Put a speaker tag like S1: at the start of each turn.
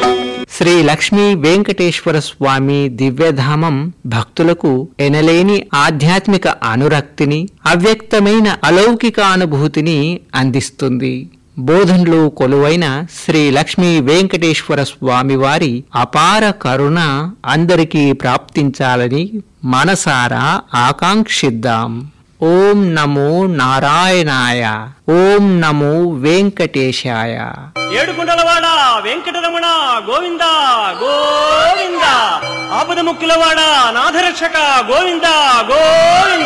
S1: శ్రీ లక్ష్మీ వెంకటేశ్వర స్వామి దివ్యధామం భక్తులకు ఎనలేని ఆధ్యాత్మిక అనురక్తిని అవ్యక్తమైన అలౌకిక అనుభూతిని అందిస్తుంది బోధన్లో కొలువైన శ్రీ లక్ష్మీ వెంకటేశ్వర స్వామి వారి అపార కరుణ అందరికీ ప్రాప్తించాలని మనసారా ఆకాంక్షిద్దాం ఓం నమో నారాయణాయ ఓం నమో వెంకటేశాయ
S2: ఏడుకొండలవాడ వెంకటరమణ గోవింద గోవింద ఆపద ముక్కులవాడ నాథరక్షక గోవింద గోవింద